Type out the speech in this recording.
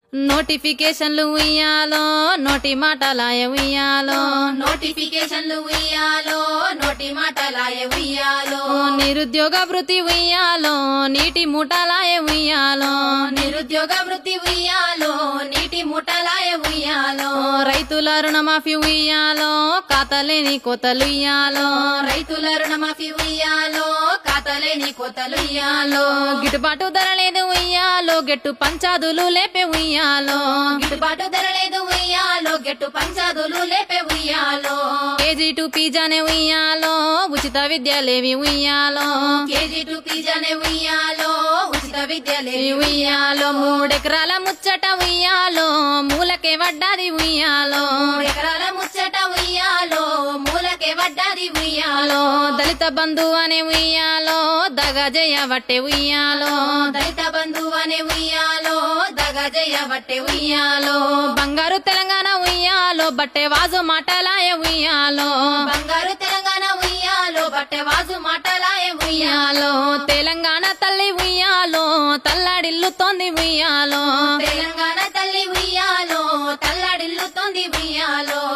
నోటిఫికేషన్లు ఉయ్యాలో నోటి మాటలాయ ఉయ్యాలో నోటిఫికేషన్లు ఉయ్యాలో నోటి మాటలాయ ఉయ్యాలో నిరుద్యోగ వృత్తి ఉయ్యాలో నీటి మూటలాయ ఉయ్యాలో నిరుద్యోగ వృత్తి ఉయ్యాలో నీటి ముఠలాయ ఉయ్యాలో రైతుల రుణమాఫీ ఉయ్యాలో ఖాతాలేని కోతలు ఉయ్యాలో రైతుల రుణమాఫీ ఉయ్యాలో ఖాతాలేని కోతలు ఉయ్యాలో గిట్టుబాటు ధర లేదు ఉయ్యాలో గెట్టు పంచాదులు లేపే ఉయ్యాలో గిట్టుబాటు ధర లేదు ఉయ్యాలో గెట్టు పంచాదులు లేపే ఉయ్యాలో కేజీ టు పిజ్జానే ఉయ్యాలో ఉచిత విద్యలేవి ఉయ్యాలో కేజీ టు పిజ్జానే ఉయ్యాలో ఉచిత విద్యలేవి ఉయ్యాలో మూడెకరాల ముచ్చట ఉయ్యాలో మూలకే వడ్డాది ఉయ్యాలో ఎకరాల ముచ్చట ఉయ్యాలో మూలకే వడ్డాది ఉయ్యాలో దళిత బంధు అనే ఉయ్యాలో దగ జయవట్టే ఉయ్యాలో దళిత బంధువు అనే ఉయ్యాలో దగజయ్య బట్టె ఉయ్యాలో బంగారు తెలంగాణ ఉయ్యాలో బట్టే వాజు మాటలాయ ఉయ్యాలో బంగారు తెలంగాణ ఉయ్యాలో బట్టె వాజు మాటలాయ ఉయ్యాలో ఉయ్యాలో తెలంగాణ తల్లి ఉయ్యాలో తల్లాడిల్లుతోంది ఉయ్యాలో తెలంగాణ తల్లి ఉయ్యాలో తల్లడిల్లుతోంది ఉయ్యాలో